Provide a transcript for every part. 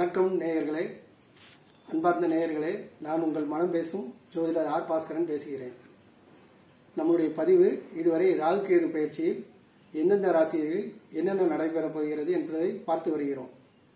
வணக்கம் நேயர்களே அன்பார்ந்த நேயர்களே நான் உங்கள் மனம் பேசும் ஜோதிடர் ஆர் பாஸ்கரன் பேசுகிறேன் நம்முடைய பதிவு இதுவரை ராகு கேது பயிற்சியில் எந்தெந்த ராசிகளில் என்னென்ன நடைபெறப் போகிறது என்பதை பார்த்து வருகிறோம்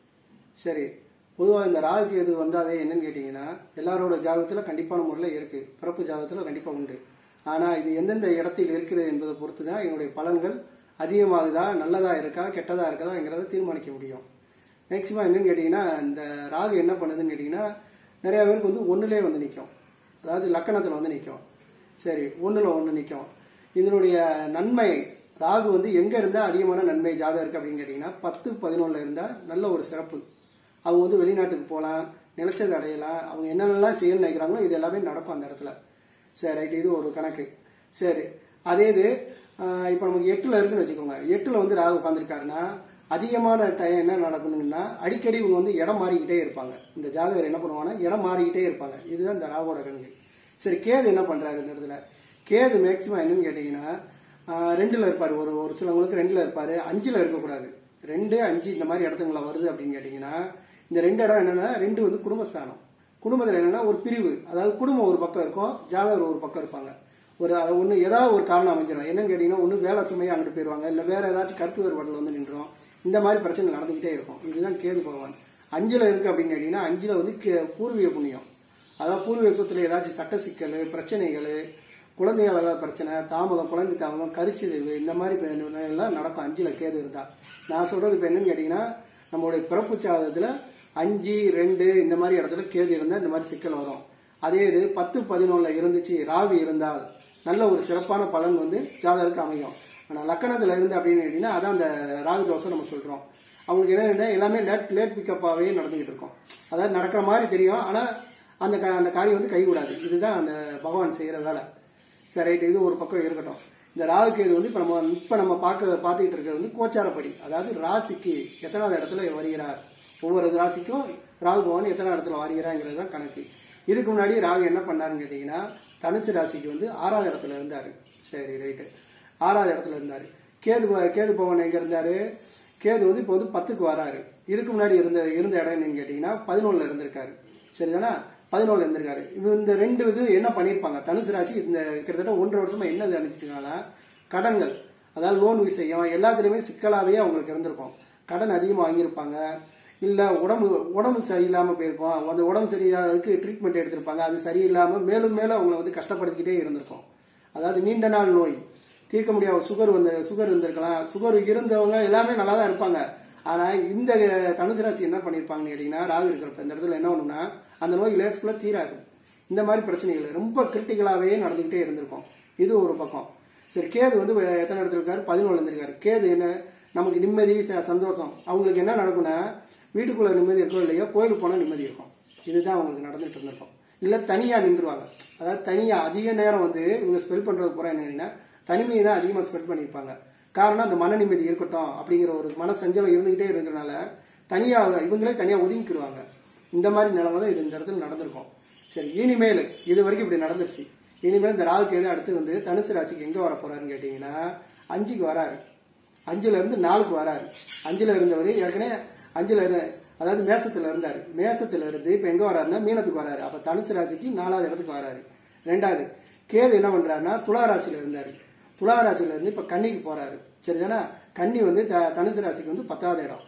சரி பொதுவாக இந்த ராகு கேது வந்தாவே என்னன்னு கேட்டிங்கன்னா எல்லாரோட ஜாதகத்தில் கண்டிப்பான முறையில் இருக்கு பிறப்பு ஜாதகத்தில் கண்டிப்பாக உண்டு ஆனால் இது எந்தெந்த இடத்தில் இருக்கிறது என்பதை பொறுத்து தான் என்னுடைய பலன்கள் அதிகமாகுதா நல்லதா இருக்கா கெட்டதா இருக்கதாங்கிறத தீர்மானிக்க முடியும் மேக்சிமம் என்னன்னு கேட்டிங்கன்னா இந்த ராகு என்ன பண்ணுதுன்னு கேட்டிங்கன்னா நிறைய பேருக்கு வந்து ஒன்றுலேயே வந்து நிற்கும் அதாவது லக்கணத்தில் வந்து நிற்கும் சரி ஒன்றில் ஒன்று நிற்கும் இதனுடைய நன்மை ராகு வந்து எங்கே இருந்தால் அதிகமான நன்மை ஜாதகம் இருக்குது அப்படின்னு கேட்டிங்கன்னா பத்து பதினொன்றில் இருந்தால் நல்ல ஒரு சிறப்பு அவங்க வந்து வெளிநாட்டுக்கு போகலாம் நிலச்சது அடையலாம் அவங்க என்னென்னலாம் செய்யணும்னு நினைக்கிறாங்களோ இது எல்லாமே நடக்கும் அந்த இடத்துல சரி ரைட் இது ஒரு கணக்கு சரி அதே இது இப்போ நமக்கு எட்டில் இருக்குன்னு வச்சுக்கோங்க எட்டில் வந்து ராகு உட்காந்துருக்காருன்னா அதிகமான டைம் என்ன நடக்கணுங்கன்னா அடிக்கடி இவங்க வந்து இடம் மாறிக்கிட்டே இருப்பாங்க இந்த ஜாதகர் என்ன பண்ணுவாங்கன்னா இடம் மாறிக்கிட்டே இருப்பாங்க இதுதான் இந்த ராகுவோட கணக்கு சரி கேது என்ன பண்றாரு இந்த இடத்துல கேது மேக்சிமம் என்னன்னு கேட்டீங்கன்னா ஆஹ் ரெண்டுல இருப்பாரு ஒரு ஒரு சிலவங்களுக்கு ரெண்டுல இருப்பாரு அஞ்சுல இருக்கக்கூடாது ரெண்டு அஞ்சு இந்த மாதிரி இடத்துங்கள வருது அப்படின்னு கேட்டீங்கன்னா இந்த ரெண்டு இடம் என்னன்னா ரெண்டு வந்து குடும்பஸ்தானம் குடும்பத்தில் என்னன்னா ஒரு பிரிவு அதாவது குடும்பம் ஒரு பக்கம் இருக்கும் ஜாதகர் ஒரு பக்கம் இருப்பாங்க ஒரு ஒன்று ஏதாவது ஒரு காரணம் அமைஞ்சிடும் என்னன்னு கேட்டீங்கன்னா ஒன்று வேலை சுமையாக அங்கிட்டு போயிடுவாங்க இல்லை வேற ஏதாச்சும் கருத்து வேறுபாட்டில் வந்து நின்றோம் இந்த மாதிரி பிரச்சனை நடந்துகிட்டே இருக்கும் இதுதான் கேது பகவான் அஞ்சுல இருக்கு அப்படின்னு கேட்டீங்கன்னா அஞ்சுல வந்து கே- பூர்வீக புண்ணியம் அதாவது பூர்வீக சொத்துல ஏதாச்சும் சட்ட சிக்கல் பிரச்சனைகள் குழந்தைகளால் பிரச்சனை தாமதம் குழந்தை தாமதம் கரிச்சிதவு இந்த மாதிரி இப்ப எல்லாம் நடக்கும் அஞ்சுல கேது இருந்தா நான் சொல்றது இப்போ என்னன்னு கேட்டீங்கன்னா நம்மளுடைய பிறப்பு சாதத்துல அஞ்சு ரெண்டு இந்த மாதிரி இடத்துல கேது இருந்தால் இந்த மாதிரி சிக்கல் வரும் அதே இது பத்து பதினொன்னுல இருந்துச்சு ராகு இருந்தால் நல்ல ஒரு சிறப்பான பலன் வந்து ஜாதகருக்கு அமையும் ஆனால் லக்கணத்தில் இருந்து அப்படின்னு கேட்டீங்கன்னா அதான் அந்த ராகு தோசை நம்ம சொல்றோம் அவங்களுக்கு என்ன எல்லாமே லேட் லேட் பிக்கப்பாகவே நடந்துகிட்டு இருக்கும் அதாவது நடக்கிற மாதிரி தெரியும் ஆனால் அந்த கா- அந்த காரியம் வந்து கைவிடாது இதுதான் அந்த பகவான் செய்யற வேலை சரி ரைட் இது ஒரு பக்கம் இருக்கட்டும் இந்த ராகு கேது வந்து இப்போ நம்ம இப்போ நம்ம பார்க்க பார்த்துக்கிட்டு இருக்கிறது வந்து கோச்சாரப்படி அதாவது ராசிக்கு எத்தனாவது இடத்துல வருகிறார் ஒவ்வொரு ராசிக்கும் ராகு பகவான் எத்தனை இடத்துல வருகிறாங்கிறது தான் கணக்கு இதுக்கு முன்னாடி ராகு என்ன பண்ணாருன்னு கேட்டீங்கன்னா தனுசு ராசிக்கு வந்து ஆறாவது இடத்துல இருந்தாரு சரி ரைட்டு ஆறாவது இடத்துல இருந்தாரு கேது ப- கேது பவன் எங்க இருந்தாரு கேது வந்து இப்போ வந்து பத்துக்கு வராரு இதுக்கு முன்னாடி இருந்த இருந்த இடம் என்னன்னு கேட்டீங்கன்னா பதினொன்னுல இருந்திருக்காரு சரிதானா பதினொன்னுல இருந்திருக்காரு இது இந்த ரெண்டு இது என்ன பண்ணிருப்பாங்க தனுசு ராசி இந்த கிட்டத்தட்ட ஒன்றரை வருஷமா என்ன நினைச்சிருக்காங்கன்னா கடன்கள் அதாவது லோன் விஷயம் எல்லாத்துலயுமே சிக்கலாவே அவங்களுக்கு இருந்திருக்கும் கடன் அதிகமாக வாங்கியிருப்பாங்க இல்ல உடம்பு உடம்பு சரியில்லாம போயிருக்கும் அந்த உடம்பு சரியில்லாததுக்கு ட்ரீட்மெண்ட் எடுத்திருப்பாங்க அது சரியில்லாம மேலும் மேலும் அவங்கள வந்து கஷ்டப்படுத்திக்கிட்டே இருந்திருக்கும் அதாவது நீண்ட நாள் நோய் தீர்க்க முடியாத சுகர் வந்து சுகர் இருந்திருக்கலாம் சுகர் இருந்தவங்க எல்லாமே நல்லா தான் இருப்பாங்க ஆனா இந்த தனுசு ராசி என்ன பண்ணிருப்பாங்கன்னு கேட்டீங்கன்னா ராகு இருக்கிறப்ப இந்த இடத்துல என்ன ஒண்ணுன்னா அந்த நோய் லேஸ்குள்ள தீராது இந்த மாதிரி பிரச்சனைகள் ரொம்ப கிரிட்டிக்கலாவே நடந்துகிட்டே இருந்திருக்கும் இது ஒரு பக்கம் சரி கேது வந்து வே- எத்தனை இடத்துல இருக்காரு பதினொன்று இருந்திருக்காரு கேது என்ன நமக்கு நிம்மதி ச- சந்தோஷம் அவங்களுக்கு என்ன நடக்கும்னா வீட்டுக்குள்ள நிம்மதி இருக்கோ இல்லையோ கோயிலுக்கு போனா நிம்மதி இருக்கும் இதுதான் அவங்களுக்கு நடந்துட்டு இருந்திருக்கும் இல்ல தனியா நின்றுவாங்க அதாவது தனியா அதிக நேரம் வந்து இவங்க ஸ்பெல் பண்றது பூரா என்னன்னா தனிமையை தான் அதிகமா ஸ்பெல் பண்ணியிருப்பாங்க காரணம் அந்த மன நிம்மதி இருக்கட்டும் அப்படிங்கிற ஒரு மன சஞ்சலம் இருந்துகிட்டே இருக்கிறதுனால தனியா இவங்களே தனியா ஒதுங்கிக்கிடுவாங்க இந்த மாதிரி நிலைமை தான் இது இந்த இடத்துல நடந்திருக்கும் சரி இனிமேல் இது வரைக்கும் இப்படி நடந்துருச்சு இனிமேல் இந்த ராகு கேது அடுத்து வந்து தனுசு ராசிக்கு எங்க வர போறாருன்னு கேட்டீங்கன்னா அஞ்சுக்கு வராரு அஞ்சுல இருந்து நாலுக்கு வராரு அஞ்சுல இருந்தவர் ஏற்கனவே அஞ்சுல இரு அதாவது மேசத்துல இருந்தாரு மேசத்துல இருந்து இப்ப எங்க வராருன்னா மீனத்துக்கு வராரு அப்ப தனுசு ராசிக்கு நாலாவது இடத்துக்கு வராரு ரெண்டாவது கேது என்ன பண்றாருன்னா துலா ராசியில இருந்தாரு துலா ராசியில இருந்து இப்ப கன்னிக்கு போறாரு சரிதானா கன்னி வந்து த- தனுசு ராசிக்கு வந்து பத்தாவது இடம்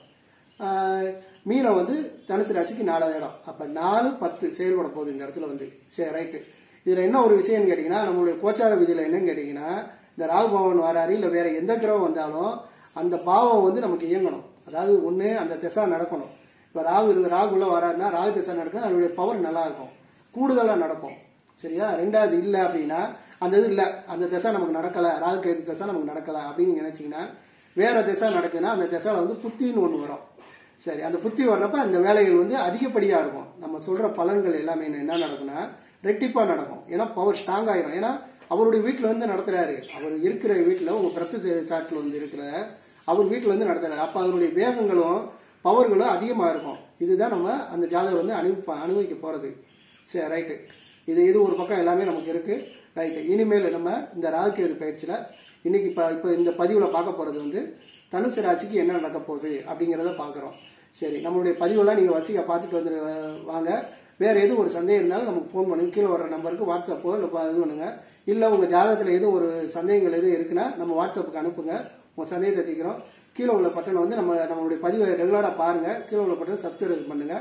ஆஹ் மீனம் வந்து தனுசு ராசிக்கு நாலாவது இடம் அப்ப நாலு பத்து செயல்பட போகுது இந்த இடத்துல வந்து சரி ரைட்டு இதுல என்ன ஒரு விஷயம்னு கேட்டீங்கன்னா நம்மளுடைய கோச்சார விதியில என்னன்னு கேட்டீங்கன்னா இந்த ராகு பவன் வராரு இல்ல வேற எந்த கிரகம் வந்தாலும் அந்த பாவம் வந்து நமக்கு இயங்கணும் அதாவது ஒண்ணு அந்த திசை நடக்கணும் இப்ப ராகு இருந்த ராகு உள்ள வராருன்னா ராகு திசை நடக்கணும் அதனுடைய பவர் நல்லா இருக்கும் கூடுதலா நடக்கும் சரியா ரெண்டாவது இல்ல அப்படின்னா அந்த இது இல்ல அந்த திசை நமக்கு நடக்கல ராகு கேது திசை நமக்கு நடக்கல அப்படின்னு நினைச்சீங்கன்னா வேற திசை நடக்குதுன்னா அந்த திசையில வந்து புத்தின்னு ஒண்ணு வரும் சரி அந்த புத்தி வர்றப்ப அந்த வேலைகள் வந்து அதிகப்படியா இருக்கும் நம்ம சொல்ற பலன்கள் எல்லாமே என்ன என்ன நடக்கும்னா ரெட்டிப்பா நடக்கும் ஏன்னா பவர் ஸ்ட்ராங் ஆயிரும் ஏன்னா அவருடைய வீட்டுல வந்து நடத்துறாரு அவர் இருக்கிற வீட்டுல உங்க பிரத்து சாட்டில் வந்து இருக்கிற அவர் வீட்டுல வந்து நடத்துறாரு அப்ப அவருடைய வேகங்களும் பவர்களும் அதிகமா இருக்கும் இதுதான் நம்ம அந்த ஜாதகம் வந்து அனுபவி அனுபவிக்க போறது சரி ரைட்டு இது இது ஒரு பக்கம் எல்லாமே நமக்கு இருக்கு ரைட்டு இனிமேல் நம்ம இந்த ராகுகேது பயிற்சியில இன்னைக்கு இப்ப இப்ப இந்த பதிவுல பார்க்க போறது வந்து தனுசு ராசிக்கு என்ன நடக்க போகுது அப்படிங்கிறத பார்க்குறோம் சரி நம்மளுடைய பதிவெல்லாம் நீங்க வரிசையா பார்த்துட்டு வந்து வாங்க வேற எதுவும் ஒரு சந்தேகம் இருந்தாலும் நமக்கு ஃபோன் பண்ணுங்க கீழே வர நம்பருக்கு வாட்ஸ்அப்போ இல்லை ப- இது பண்ணுங்க இல்ல உங்க ஜாதகத்துல எதுவும் ஒரு சந்தேகங்கள் எதுவும் இருக்குன்னா நம்ம வாட்ஸ்அப்புக்கு அனுப்புங்க உங்க சந்தேகத்தை தீர்க்கிறோம் கீழே உள்ள பட்டனை வந்து நம்ம நம்மளுடைய பதிவை ரெகுலரா பாருங்க கீழே உள்ள பட்டனை சப்ஸ்கிரைப் பண்ணுங்க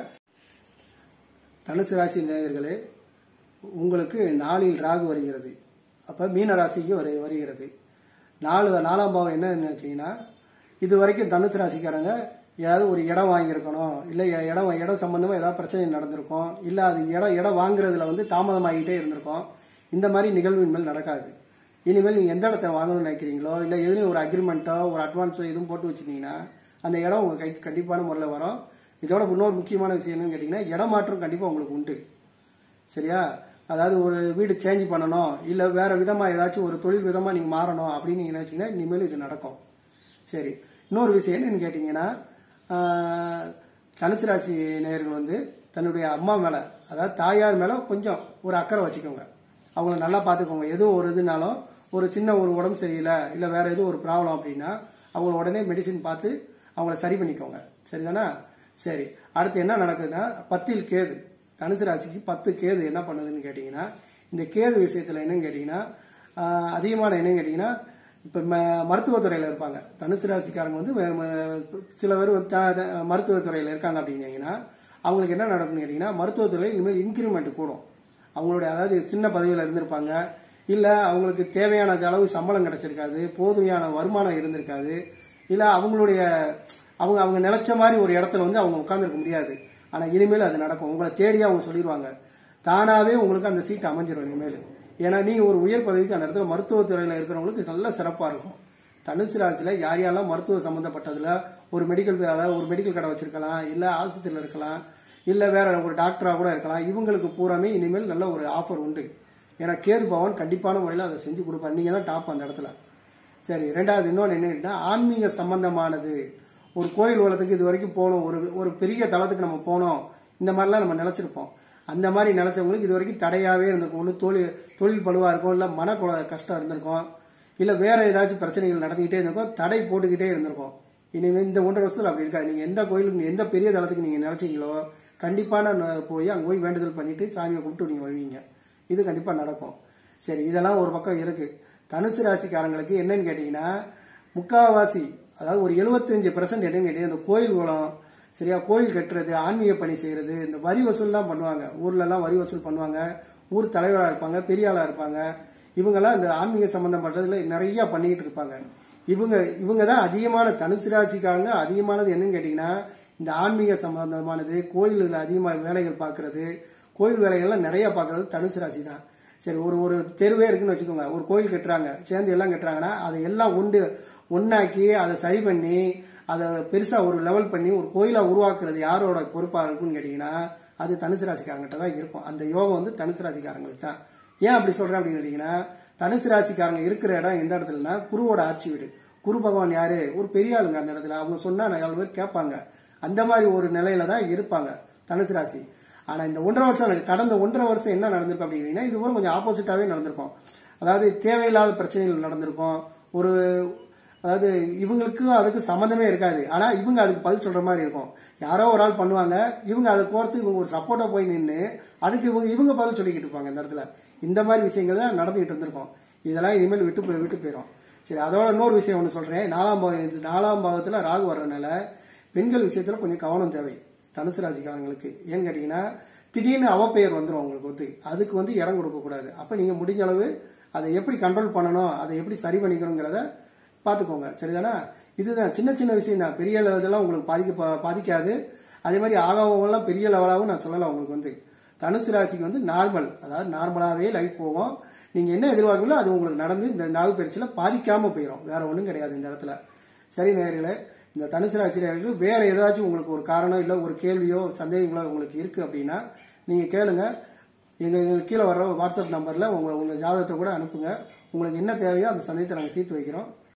தனுசு ராசி நேயர்களே உங்களுக்கு நாளில் ராகு வருகிறது அப்ப மீன ராசிக்கு வரு வருகிறது நாலு நாலாம் பாவம் என்ன நினைச்சீங்கன்னா இது வரைக்கும் தனுசு ராசிக்காரங்க ஏதாவது ஒரு இடம் வாங்கியிருக்கணும் இல்லை இடம் இடம் சம்பந்தமா ஏதாவது பிரச்சனை நடந்திருக்கும் இல்லை அது இடம் இடம் வாங்குறதுல வந்து தாமதமாகிட்டே இருந்திருக்கும் இந்த மாதிரி நிகழ்வு இனிமேல் நடக்காது இனிமேல் நீங்கள் எந்த இடத்த வாங்கணும்னு நினைக்கிறீங்களோ இல்லை எதுலையும் ஒரு அக்ரிமெண்ட்டோ ஒரு அட்வான்ஸோ எதுவும் போட்டு வச்சுட்டீங்கன்னா அந்த இடம் உங்கள் கைக்கு கண்டிப்பான முறையில் வரும் இதோட இன்னொரு முக்கியமான விஷயம் என்னன்னு கேட்டிங்கன்னா இடம் மாற்றம் கண்டிப்பாக உங்களுக்கு உண்டு சரியா அதாவது ஒரு வீடு சேஞ்ச் பண்ணணும் இல்லை வேற விதமாக ஏதாச்சும் ஒரு தொழில் விதமாக நீங்கள் மாறணும் அப்படின்னு நீங்கள் நினச்சிங்கன்னா இனிமேல் இது நடக்கும் சரி இன்னொரு விஷயம் என்னன்னு கேட்டிங்கன்னா ஆஹ், தனுசு ராசி நேயர்கள் வந்து தன்னுடைய அம்மா மேலே அதாவது தாயார் மேலே கொஞ்சம் ஒரு அக்கறை வச்சுக்கோங்க அவங்கள நல்லா பார்த்துக்கோங்க எதுவும் ஒரு இதுனாலும் ஒரு சின்ன ஒரு உடம்பு சரியில்லை இல்லை வேற எதுவும் ஒரு ப்ராப்ளம் அப்படின்னா அவங்கள உடனே மெடிசின் பார்த்து அவங்கள சரி பண்ணிக்கோங்க சரிதானா சரி அடுத்து என்ன நடக்குதுன்னா பத்தில் கேது தனுசு ராசிக்கு பத்து கேது என்ன பண்ணுதுன்னு கேட்டிங்கன்னா இந்த கேது விஷயத்தில் என்னன்னு கேட்டிங்கன்னா ஆஹ், அதிகமான என்னன்னு கேட்டிங்கன்னா இப்போ மருத்துவத்துறையில் இருப்பாங்க தனுசு ராசிக்காரங்க வந்து ம- ம- சில பேர் வந்து த- த- மருத்துவத்துறையில் இருக்காங்க அப்படின்னீங்கன்னா அவங்களுக்கு என்ன நடக்கும்னு கேட்டிங்கன்னா மருத்துவத்துறையில் இனிமேல் இன்க்ரிமெண்ட் கூடும் அவங்களுடைய அதாவது சின்ன பதவியில் இருந்திருப்பாங்க இல்லை அவங்களுக்கு தேவையான அளவு சம்பளம் கிடைச்சிருக்காது போதுமையான வருமானம் இருந்திருக்காது இல்லை அவங்களுடைய அவங்க அவங்க நினைச்ச மாதிரி ஒரு இடத்துல வந்து அவங்க உட்கார்ந்திருக்க முடியாது ஆனால் இனிமேல் அது நடக்கும் உங்களை தேடி அவங்க சொல்லிடுவாங்க தானாவே உங்களுக்கு அந்த சீட் அமைஞ்சிரும் இனிமேல் ஏன்னா நீங்க ஒரு உயர் பதவிக்கு அந்த இடத்துல மருத்துவத்துறையில் இருக்கிறவங்களுக்கு நல்ல சிறப்பாக இருக்கும் தனுசு ராசியில யார் யாரெல்லாம் மருத்துவ சம்பந்தப்பட்டதுல ஒரு மெடிக்கல் அதாவது ஒரு மெடிக்கல் கடை வச்சிருக்கலாம் இல்ல ஆஸ்பத்திரியில் இருக்கலாம் இல்ல வேற ஒரு டாக்டரா கூட இருக்கலாம் இவங்களுக்கு பூராமே இனிமேல் நல்ல ஒரு ஆஃபர் உண்டு ஏன்னா கேது பவன் கண்டிப்பான முறையில் அதை செஞ்சு கொடுப்பாரு நீங்க தான் டாப் அந்த இடத்துல சரி ரெண்டாவது இன்னொன்று என்னன்னா ஆன்மீக சம்பந்தமானது ஒரு கோயில் உலகத்துக்கு இது வரைக்கும் போகணும் ஒரு ஒரு பெரிய தளத்துக்கு நம்ம போனோம் இந்த மாதிரிலாம் நம்ம நினைச்சிருப்போம் அந்த மாதிரி நினைச்சவங்களுக்கு இது வரைக்கும் தடையாவே இருந்திருக்கும் ஒன்று தொழில் தொழில் பழுவா இருக்கும் இல்லை மன குல- கஷ்டம் இருந்திருக்கும் இல்லை வேற ஏதாச்சும் பிரச்சனைகள் நடந்துகிட்டே இருந்திருக்கும் தடை போட்டுக்கிட்டே இருந்திருக்கும் இனிமே இந்த ஒன்றரை வருஷத்துல அப்படி இருக்காது நீங்க எந்த கோயிலுக்கு எந்த பெரிய தளத்துக்கு நீங்க நினைச்சீங்களோ கண்டிப்பான ந- போய் அங்க போய் வேண்டுதல் பண்ணிட்டு சாமியை கும்பிட்டு நீங்க வருவீங்க இது கண்டிப்பா நடக்கும் சரி இதெல்லாம் ஒரு பக்கம் இருக்கு தனுசு ராசிக்காரங்களுக்கு என்னன்னு கேட்டீங்கன்னா முக்காவாசி அதாவது ஒரு 75% பெர்சன்ட் என்னன்னு கேட்டீங்கன்னா இந்த கோயில் குளம் சரியா கோயில் கட்டுறது ஆன்மீக பணி செய்யறது இந்த வரி வசூல்லாம் பண்ணுவாங்க ஊர்ல எல்லாம் வரி வசூல் பண்ணுவாங்க ஊர் தலைவரா இருப்பாங்க பெரிய ஆளா இருப்பாங்க இவங்கெல்லாம் இந்த ஆன்மீக சம்பந்தப்பட்டதுல நிறைய பண்ணிக்கிட்டு இருப்பாங்க இவங்க இவங்க தான் அதிகமான தனுசு ராசிக்காரங்க அதிகமானது என்னன்னு கேட்டீங்கன்னா இந்த ஆன்மீக சம்பந்தமானது கோயில்களில் அதிகமாக வேலைகள் பார்க்கறது கோயில் வேலைகள்லாம் நிறைய பார்க்கறது தனுசு ராசி தான் சரி ஒரு ஒரு தெருவே இருக்குன்னு வச்சுக்கோங்க ஒரு கோயில் கட்டுறாங்க சேர்ந்து எல்லாம் கட்டுறாங்கன்னா அதை எல்லாம் உண்டு ஒன்னாக்கி அதை சரி பண்ணி அதை பெருசா ஒரு லெவல் பண்ணி ஒரு கோயிலா உருவாக்குறது யாரோட பொறுப்பா இருக்குன்னு கேட்டீங்கன்னா அது தனுசு ராசிக்காரங்கிட்ட தான் இருக்கும் அந்த யோகம் வந்து தனுசு ராசிக்காரங்களுக்கு தான் ஏன் அப்படி சொல்றேன் அப்படின்னு கேட்டீங்கன்னா தனுசு ராசிக்காரங்க இருக்கிற இடம் எந்த இடத்துலனா குருவோட ஆட்சி வீடு குரு பகவான் யாரு ஒரு பெரிய ஆளுங்க அந்த இடத்துல அவங்க சொன்னா நாலு பேர் கேட்பாங்க அந்த மாதிரி ஒரு நிலையில தான் இருப்பாங்க தனுசு ராசி ஆனா இந்த ஒன்றரை வருஷம் எனக்கு கடந்த ஒன்றரை வருஷம் என்ன நடந்திருக்கும் அப்படின்னா இது கூட கொஞ்சம் ஆப்போசிட்டாவே நடந்திருக்கும் அதாவது தேவையில்லாத பிரச்சனைகள் நடந்திருக்கும் ஒரு அதாவது இவங்களுக்கும் அதுக்கு சம்மந்தமே இருக்காது ஆனா இவங்க அதுக்கு பதில் சொல்ற மாதிரி இருக்கும் யாரோ ஒரு ஆள் பண்ணுவாங்க இவங்க அதை கோர்த்து இவங்க ஒரு சப்போர்ட்டா போய் நின்று அதுக்கு இவங்க இவங்க பதில் சொல்லிக்கிட்டு இருப்பாங்க இந்த இடத்துல இந்த மாதிரி விஷயங்கள் தான் நடந்துகிட்டு இருந்திருக்கும் இதெல்லாம் இனிமேல் விட்டு போய் விட்டு போயிடும் சரி அதோட இன்னொரு விஷயம் ஒன்று சொல்றேன் நாலாம் பாவம் நாலாம் பாவத்துல ராகு வர்றதுனால பெண்கள் விஷயத்துல கொஞ்சம் கவனம் தேவை தனுசு ராசிக்காரங்களுக்கு ஏன்னு கேட்டீங்கன்னா திடீர்னு அவப்பெயர் வந்துடும் உங்களுக்கு வந்து அதுக்கு வந்து இடம் கொடுக்க கூடாது அப்ப நீங்க முடிஞ்ச அளவு அதை எப்படி கண்ட்ரோல் பண்ணணும் அதை எப்படி சரி பண்ணிக்கணுங்கிறத பார்த்துக்கோங்க சரிதானா இதுதான் சின்ன சின்ன விஷயம் தான் பெரிய level இதெல்லாம் உங்களுக்கு பாதிக்க பா- பாதிக்காது அதே மாதிரி ஆகவங்கெல்லாம் பெரிய லெவலாகவும் நான் சொல்லலை உங்களுக்கு வந்து தனுசு ராசிக்கு வந்து நார்மல் அதாவது நார்மலாகவே லைஃப் போகும் நீங்க என்ன எதிர்பார்க்கீங்களோ அது உங்களுக்கு நடந்து இந்த நாகு பயிற்சியில பாதிக்காம போயிடும் வேற ஒன்றும் கிடையாது இந்த இடத்துல சரி நேயர்களே இந்த தனுசு ராசி நேயர்களுக்கு வேற ஏதாச்சும் உங்களுக்கு ஒரு காரணம் இல்லை ஒரு கேள்வியோ சந்தேகங்களோ உங்களுக்கு இருக்கு அப்படின்னா நீங்க கேளுங்க எங்க எங்களுக்கு கீழே வர்ற வாட்ஸ்அப் நம்பர்ல உங்க உங்க ஜாதகத்தை கூட அனுப்புங்க உங்களுக்கு என்ன தேவையோ அந்த சந்தேகத்தை நாங்கள் தீர்த்து வைக்கிறோம்